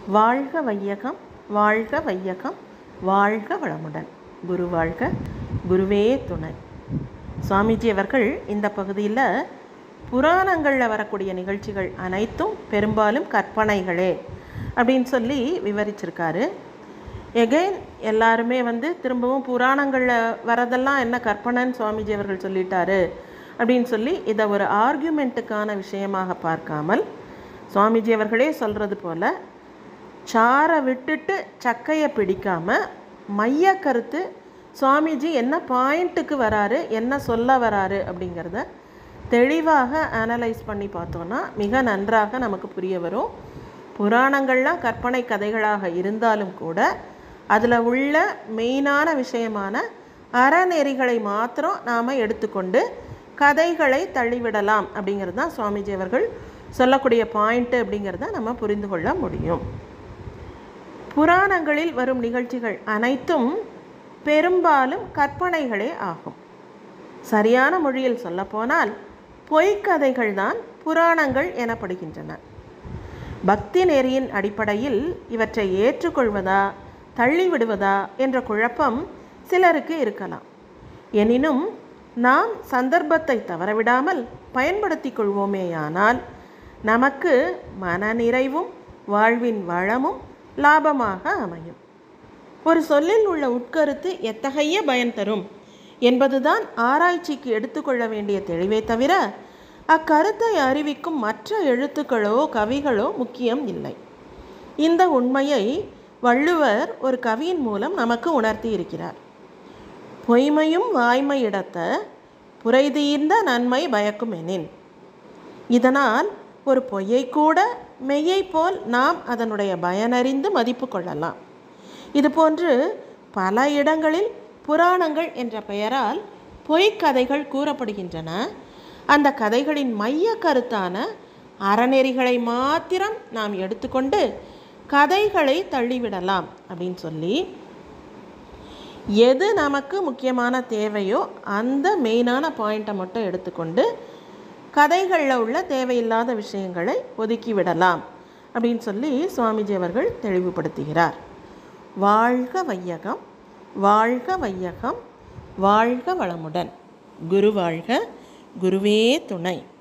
வாழ்க வையகம் வாழ்க வையகம் வாழ்க வளமுடன் குரு வாழ்க குருவே துணை சுவாமிஜி அவர்கள் இந்த பகுதியில் புராணங்களில் வரக்கூடிய நிகழ்ச்சிகள் அனைத்தும் பெரும்பாலும் கற்பனைகளே அப்படின்னு சொல்லி விவரிச்சிருக்காரு எகைன் எல்லாருமே வந்து திரும்பவும் புராணங்களில் வரதெல்லாம் என்ன கற்பனைன்னு சுவாமிஜி அவர்கள் சொல்லிட்டாரு அப்படின்னு சொல்லி இதை ஒரு ஆர்கியூமெண்ட்டுக்கான விஷயமாக பார்க்காமல் சுவாமிஜி அவர்களே சொல்கிறது போல் சாரை விட்டுட்டு சக்கையை பிடிக்காமல் மைய கருத்து சுவாமிஜி என்ன பாயிண்ட்டுக்கு வராரு என்ன சொல்ல வராரு அப்படிங்கிறத தெளிவாக அனலைஸ் பண்ணி பார்த்தோன்னா மிக நன்றாக நமக்கு புரிய வரும் புராணங்கள்லாம் கற்பனை கதைகளாக இருந்தாலும் கூட அதில் உள்ள மெயினான விஷயமான அறநெறிகளை மாத்திரம் நாம் எடுத்துக்கொண்டு கதைகளை தள்ளிவிடலாம் அப்படிங்கிறது தான் சுவாமிஜி அவர்கள் சொல்லக்கூடிய பாயிண்ட்டு அப்படிங்கிறத நம்ம புரிந்து கொள்ள முடியும் புராணங்களில் வரும் நிகழ்ச்சிகள் அனைத்தும் பெரும்பாலும் கற்பனைகளே ஆகும் சரியான மொழியில் சொல்லப்போனால் பொய்க்கதைகள் தான் புராணங்கள் எனப்படுகின்றன பக்தி நெறியின் அடிப்படையில் இவற்றை ஏற்றுக்கொள்வதா தள்ளிவிடுவதா என்ற குழப்பம் சிலருக்கு இருக்கலாம் எனினும் நாம் சந்தர்ப்பத்தை தவறவிடாமல் பயன்படுத்தி கொள்வோமேயானால் நமக்கு மனநிறைவும் வாழ்வின் வளமும் லாபமாக அமையும் ஒரு சொல்லில் உள்ள உட்கருத்து எத்தகைய பயன் தரும் என்பதுதான் ஆராய்ச்சிக்கு எடுத்துக்கொள்ள வேண்டிய தெளிவே தவிர அக்கருத்தை அறிவிக்கும் மற்ற எழுத்துக்களோ கவிகளோ முக்கியம் இல்லை இந்த உண்மையை வள்ளுவர் ஒரு கவியின் மூலம் நமக்கு உணர்த்தி இருக்கிறார் பொய்மையும் வாய்மையிடத்த புரைதீர்ந்த நன்மை பயக்கும் எனின் இதனால் ஒரு பொய்யை கூட மெய்யை போல் நாம் அதனுடைய பயனறிந்து மதிப்பு கொள்ளலாம் இதுபோன்று பல இடங்களில் புராணங்கள் என்ற பெயரால் பொய்க்கதைகள் கூறப்படுகின்றன அந்த கதைகளின் மைய கருத்தான அறநெறிகளை மாத்திரம் நாம் எடுத்துக்கொண்டு கதைகளை தள்ளிவிடலாம் அப்படின்னு சொல்லி எது நமக்கு முக்கியமான தேவையோ அந்த மெயினான பாயிண்ட்டை மட்டும் எடுத்துக்கொண்டு கதைகளில் உள்ள தேவையில்லாத விஷயங்களை ஒதுக்கி விடலாம் அப்படின்னு சொல்லி சுவாமிஜி அவர்கள் தெளிவுபடுத்துகிறார் வாழ்க வையகம் வாழ்க வையகம் வாழ்க வளமுடன் குரு வாழ்க குருவே துணை